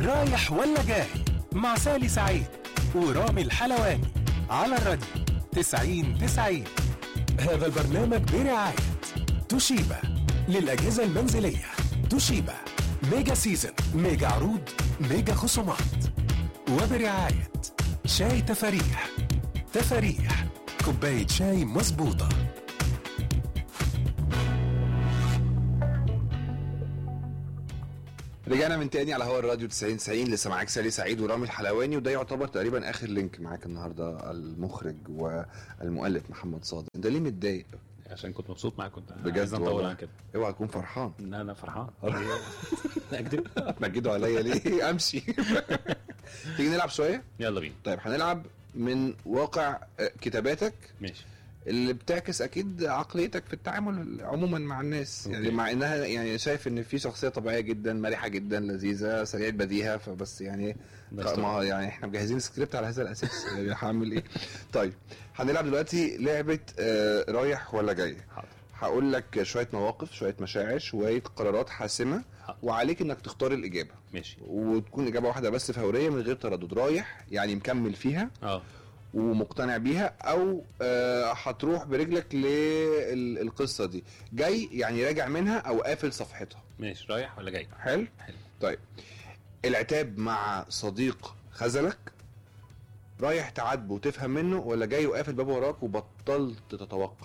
رايح ولا جاي مع سالي سعيد ورامي الحلواني على الراديو 90 90 هذا البرنامج برعاية توشيبا للأجهزة المنزلية توشيبا ميجا سيزن ميجا عروض ميجا خصومات وبرعاية شاي تفاريح تفاريح كوباية شاي مظبوطة رجعنا من تاني على هوا الراديو 90 90 لسه معاك سالي سعيد ورامي الحلواني وده يعتبر تقريبا اخر لينك معاك النهارده المخرج والمؤلف محمد صادق انت ليه متضايق عشان كنت مبسوط معاك كنت بجد عايز اطول والله. عن كده اوعى تكون فرحان لا انا فرحان اكدب مجدوا عليا ليه امشي تيجي نلعب شويه يلا بينا طيب هنلعب من واقع آه، كتاباتك ماشي اللي بتعكس اكيد عقليتك في التعامل عموما مع الناس يعني أوكي. مع انها يعني شايف ان في شخصيه طبيعيه جدا مرحه جدا لذيذه سريعه بديهه فبس يعني بس ما يعني احنا مجهزين سكريبت على هذا الاساس يعني هعمل ايه طيب هنلعب دلوقتي لعبه آه رايح ولا جاي حاضر هقول لك شويه مواقف شويه مشاعر شويه قرارات حاسمه حاضر. وعليك انك تختار الاجابه ماشي وتكون اجابه واحده بس فوريه من غير تردد رايح يعني مكمل فيها اه ومقتنع بيها او آه، هتروح برجلك للقصه دي جاي يعني راجع منها او قافل صفحتها ماشي رايح ولا جاي حلو حلو طيب العتاب مع صديق خذلك رايح تعاتبه وتفهم منه ولا جاي وقافل بابه وراك وبطلت تتوقع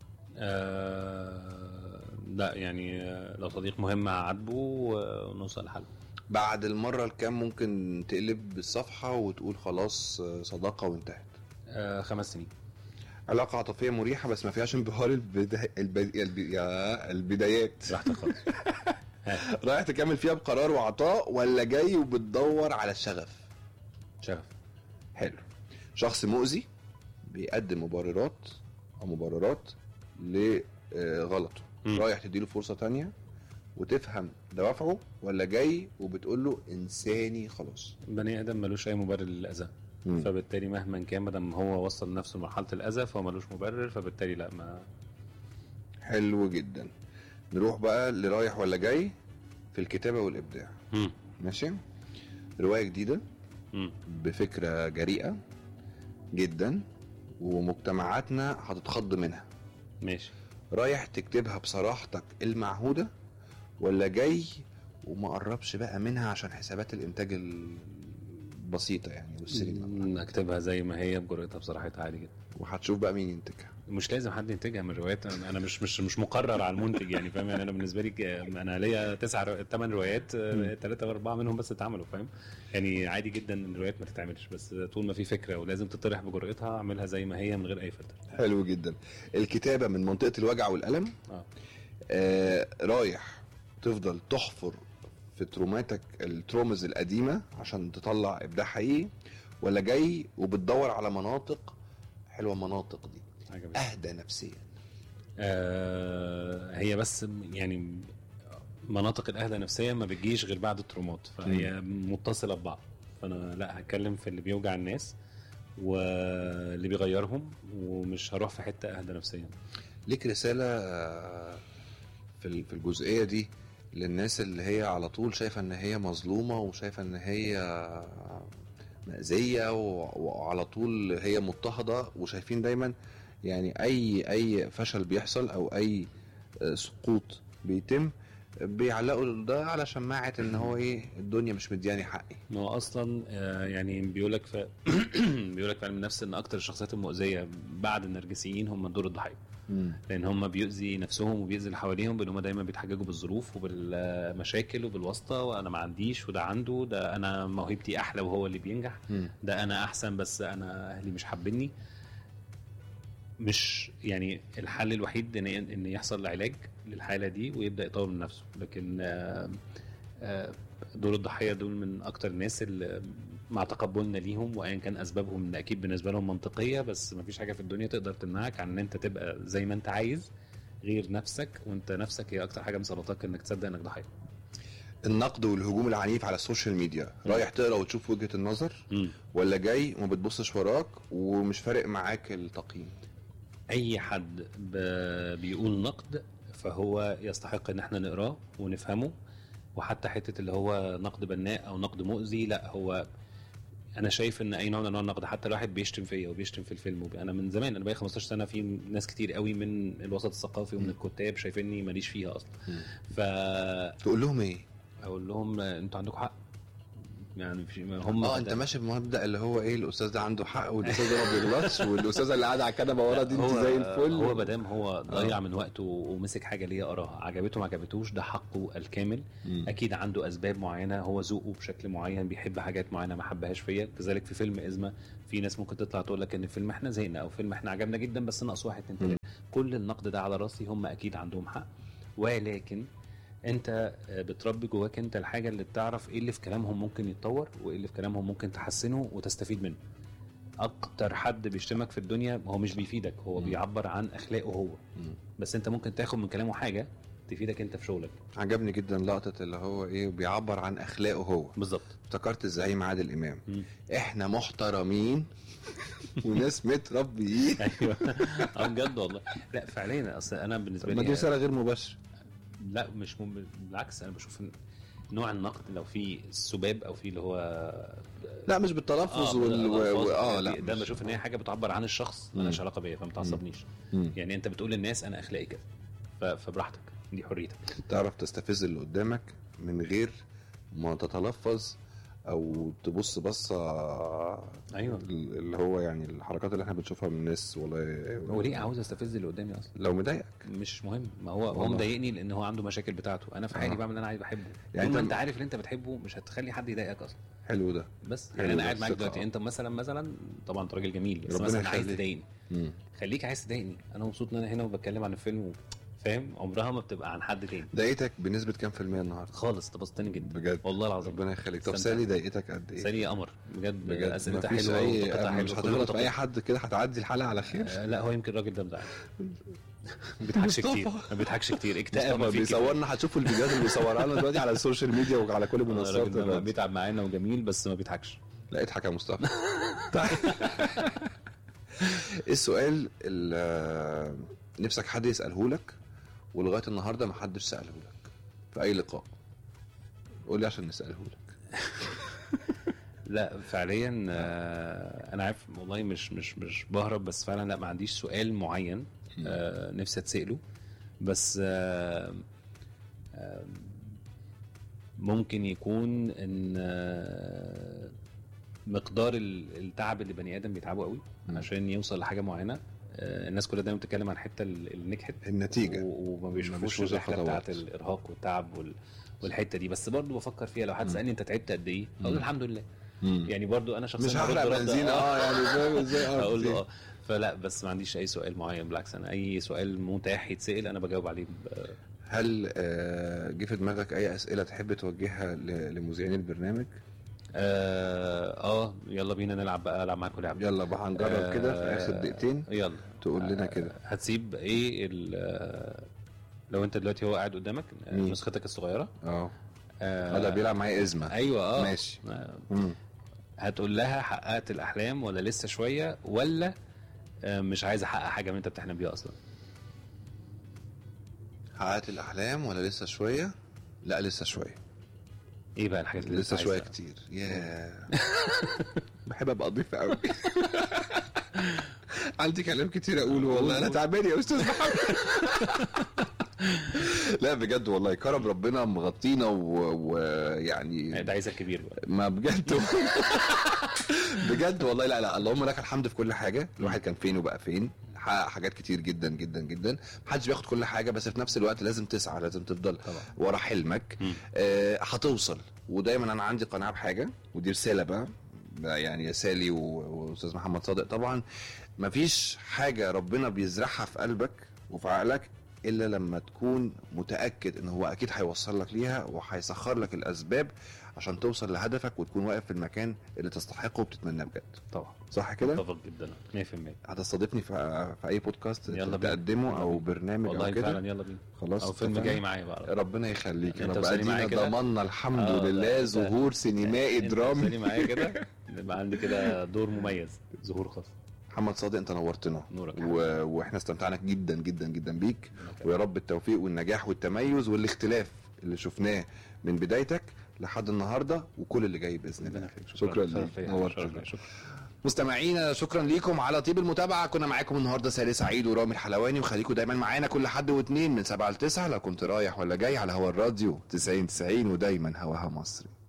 آه لا يعني آه، لو صديق مهم هعاتبه ونوصل لحل بعد المره الكام ممكن تقلب الصفحه وتقول خلاص آه، صداقه وانتهت آه خمس سنين علاقه عاطفيه مريحه بس ما فيهاش انبهار البدا... الب... الب... يا البدايات براحتك خالص رايح تكمل فيها بقرار وعطاء ولا جاي وبتدور على الشغف شغف حلو شخص مؤذي بيقدم مبررات او مبررات لغلطه مم. رايح تديله فرصة تانية وتفهم دوافعه ولا جاي وبتقول له انساني خلاص بني ادم ملوش اي مبرر للاذى مم. فبالتالي مهما كان مادام هو وصل نفسه لمرحله الاذى فهو ملوش مبرر فبالتالي لا ما حلو جدا نروح بقى لرايح ولا جاي في الكتابة والإبداع مم. ماشي رواية جديدة مم. بفكرة جريئة جدا ومجتمعاتنا هتتخض منها ماشي رايح تكتبها بصراحتك المعهودة ولا جاي وما قربش بقى منها عشان حسابات الإنتاج البسيطة يعني والسينما مم، اكتبها زي ما هي بجرأتها بصراحتها عادي جدا وهتشوف بقى مين ينتجها مش لازم حد ينتجها من روايات انا أنا مش مش مش مقرر على المنتج يعني فاهم يعني انا بالنسبه لي ك- انا ليا تسع رو... ثمان روايات ثلاثه واربعه منهم بس اتعملوا فاهم يعني عادي جدا ان الروايات ما تتعملش بس طول ما في فكره ولازم تطرح بجرأتها اعملها زي ما هي من غير اي فلتر حلو جدا الكتابة من منطقة الوجع والألم اه آه رايح تفضل تحفر في تروماتك الترومز القديمة عشان تطلع إبداع حقيقي ولا جاي وبتدور على مناطق حلوة مناطق دي عجبتني أهدى نفسيا آه هي بس يعني مناطق الاهدى نفسيا ما بتجيش غير بعد الترومات فهي متصله ببعض فانا لا هتكلم في اللي بيوجع الناس واللي بيغيرهم ومش هروح في حته اهدى نفسيا ليك رسالة آه، في ال- في الجزئية دي للناس اللي هي على طول شايفة ان هي مظلومة وشايفة ان هي مأذية و- وعلى طول هي مضطهدة وشايفين دايما يعني اي اي فشل بيحصل او اي آه، سقوط بيتم بيعلقوا ده على شماعة ان هو ايه الدنيا مش مدياني حقي ما هو اصلا آه، يعني بيقول لك في بيقول لك في علم النفس ان اكتر الشخصيات المؤذيه بعد النرجسيين هم دور الضحيه لان هم بيؤذي نفسهم وبيؤذي اللي حواليهم بان هم دايما بيتحججوا بالظروف وبالمشاكل وبالواسطه وانا ما عنديش وده عنده ده انا موهبتي احلى وهو اللي بينجح مم. ده انا احسن بس انا اهلي مش حابيني مش يعني الحل الوحيد ان ان يحصل علاج للحاله دي ويبدا يطور من نفسه لكن آه، آه، دور الضحيه دول من اكتر الناس اللي مع تقبلنا ليهم وايا كان اسبابهم ان اكيد بالنسبه لهم منطقيه بس ما فيش حاجه في الدنيا تقدر تمنعك عن ان انت تبقى زي ما انت عايز غير نفسك وانت نفسك هي اكتر حاجه مسلطاك انك تصدق انك ضحيه النقد والهجوم العنيف على السوشيال ميديا رايح تقرا وتشوف وجهة النظر مم. ولا جاي وما بتبصش وراك ومش فارق معاك التقييم اي حد ب- بيقول نقد فهو يستحق ان احنا نقراه ونفهمه وحتى حته اللي هو نقد بناء او نقد مؤذي لا هو انا شايف ان اي نوع من انواع النقد حتى الواحد بيشتم فيا وبيشتم في الفيلم وبي... انا من زمان انا بقالي 15 سنه في ناس كتير قوي من الوسط الثقافي ومن مم. الكتاب شايفيني ماليش فيها اصلا مم. فاقول تقول لهم ايه؟ لهم انتوا عندكم حق يعني في هم اه انت ماشي بمبدا اللي هو ايه الاستاذ ده عنده حق والاستاذ ده ما بيغلطش والاستاذه اللي قاعده على الكنبه ورا دي انت هو زي الفل هو ما دام هو ضيع من وقته ومسك حاجه ليا قراها عجبته ما عجبتوش ده حقه الكامل مم. اكيد عنده اسباب معينه هو ذوقه بشكل معين بيحب حاجات معينه ما حبهاش فيا كذلك في فيلم ازمه في ناس ممكن تطلع تقول لك ان الفيلم احنا زهقنا او فيلم احنا عجبنا جدا بس ناقص واحد اتنين تلاته كل النقد ده على راسي هم اكيد عندهم حق ولكن انت بتربي جواك انت الحاجه اللي بتعرف ايه اللي في كلامهم ممكن يتطور وايه اللي في كلامهم ممكن تحسنه وتستفيد منه اكتر حد بيشتمك في الدنيا هو مش بيفيدك هو مم. بيعبر عن اخلاقه هو مم. بس انت ممكن تاخد من كلامه حاجه تفيدك انت في شغلك عجبني جدا لقطه اللي هو ايه بيعبر عن اخلاقه هو بالظبط افتكرت الزعيم عادل امام مم. احنا محترمين وناس متربيين ايوه اه بجد والله لا فعليا اصل انا بالنسبه ما دي لي رساله غير مباشره لا مش مم... بالعكس انا بشوف ان نوع النقد لو في سباب او في اللي هو لا مش بالتلفظ اه وال... و... و... اه اه لا ده مش- بشوف ان هي حاجه بتعبر عن الشخص مم. مالهاش علاقه بيا فما تعصبنيش مم. يعني انت بتقول للناس انا اخلاقي كده ف... فبراحتك دي حريتك تعرف تستفز اللي قدامك من غير ما تتلفظ او تبص بصه ايوه اللي هو يعني الحركات اللي احنا بنشوفها من الناس والله هو ليه عاوز استفز اللي قدامي اصلا لو مضايقك مش مهم ما هو هو والله. مضايقني لان هو عنده مشاكل بتاعته انا في حالي آه. بعمل اللي انا عايز بحبه يعني يعني ما انت- انت عارف اللي انت بتحبه مش هتخلي حد يضايقك اصلا حلو ده بس حلو يعني انا ده، قاعد معاك الثقة. دلوقتي انت مثلا مثلا طبعا انت راجل جميل بس ربنا مثلا عايز يخليك. تضايقني مم. خليك عايز تضايقني انا مبسوط ان انا هنا وبتكلم عن الفيلم و... فاهم عمرها ما بتبقى عن حد تاني ضايقتك بنسبه كام في الميه النهارده خالص تبسطني جدا بجد والله العظيم ربنا يخليك طب استمتع. سالي ضايقتك قد ايه سالي قمر بجد, بجد اسئلتها مفيش حلوه اي وطاقتها مش حلوه كل هتغلط في اي طاقتها. حد كده هتعدي الحلقه على خير آه لا هو يمكن الراجل ده بتاع ما بيضحكش مصطفى. كتير ما بيضحكش كتير اكتئاب مصطفى ما فيه كده. بيصورنا هتشوفوا الفيديوهات اللي بيصورها لنا دلوقتي على السوشيال ميديا وعلى كل آه، المنصات الراجل ده دلوقتي. بيتعب معانا وجميل بس ما بيضحكش لا اضحك يا مصطفى طيب. ايه السؤال اللي نفسك حد يساله لك ولغايه النهارده ما حدش ساله لك في اي لقاء قول لي عشان نساله لك لا فعليا آه انا عارف والله مش مش مش بهرب بس فعلا لا ما عنديش سؤال معين آه نفسي اتساله بس آه آه ممكن يكون ان آه مقدار ال- التعب اللي بني ادم بيتعبه قوي مم. عشان يوصل لحاجه معينه آه الناس كلها دايما بتتكلم عن الحته اللي اللي نجحت النتيجه و- وما بيشوفوش بيشوفوش الرحله الخطوات. بتاعت الارهاق والتعب وال... والحته دي بس برضو بفكر فيها لو حد مم. سالني انت تعبت قد ايه اقول له مم. الحمد لله مم. يعني برضو انا شخصيا مش هرد هحرق رد بنزين اه يعني فاهم ازاي اه اقول له كتير. اه فلا بس ما عنديش اي سؤال معين بالعكس انا اي سؤال متاح يتسال انا بجاوب عليه ب... هل آه، جه في دماغك اي اسئله تحب توجهها ل- لمذيعين البرنامج اه, اه يلا بينا نلعب بقى العب معاكم لعبه يلا بقى هنجرب كده في اخر دقيقتين يلا تقول لنا كده آه، هتسيب ايه ال... آه، لو انت دلوقتي هو قاعد قدامك آه، مين؟ نسختك الصغيره اه آه هلا بيلعب معايا ازمه ايوه اه ماشي. آه، مم. هتقول لها حققت الاحلام ولا لسه شويه ولا آه، مش عايز احقق حاجه من انت بتحلم بيها اصلا حققت الاحلام ولا لسه شويه لا لسه شويه ايه بقى الحاجات اللي لسه أنت شويه عايزها؟ كتير ياه بحب ابقى ضيف قوي عندي كلام كتير اقوله والله انا تعبان يا استاذ محمد لا بجد والله كرم ربنا مغطينا ويعني ده عايزك كبير بقى ما بجد بجد والله لا لا اللهم لك الحمد في كل حاجه الواحد كان فين وبقى فين حقق حاجات كتير جدا جدا جدا محدش بياخد كل حاجه بس في نفس الوقت لازم تسعى لازم تفضل طبعا ورا حلمك مم. آه، هتوصل ودايما انا عندي قناعه بحاجه ودي رساله بقى بقى يعني يا سالي و- واستاذ محمد صادق طبعا مفيش حاجه ربنا بيزرعها في قلبك وفي عقلك الا لما تكون متاكد ان هو اكيد هيوصل لك ليها وهيسخر لك الاسباب عشان توصل لهدفك وتكون واقف في المكان اللي تستحقه وبتتمناه بجد طبعا صح كده اتفق جدا 100% هتستضيفني في, في اي بودكاست يلا بينا. تقدمه او برنامج والله او كده فعلا يلا بينا خلاص او فيلم اتفقنا؟ جاي معايا بقى ربنا يخليك يا انت رب وسالي معايا ادينا كده؟ ضمنا الحمد آه، لله ده- ظهور سينمائي انت درامي تسالي معايا كده يبقى عندي كده دور مميز ظهور خاص محمد صادق انت نورتنا نورك يا و... واحنا استمتعنا جدا جدا جدا بيك ويا رب التوفيق والنجاح والتميز والاختلاف اللي شفناه من بدايتك لحد النهارده وكل اللي جاي باذن الله شكرا ليك نورتنا. شكرا مستمعينا شكرا ليكم على طيب المتابعه كنا معاكم النهارده سالي سعيد ورامي الحلواني وخليكم دايما معانا كل حد واثنين من 7 ل 9 لو كنت رايح ولا جاي على هوا الراديو 90 90 ودايما هواها مصري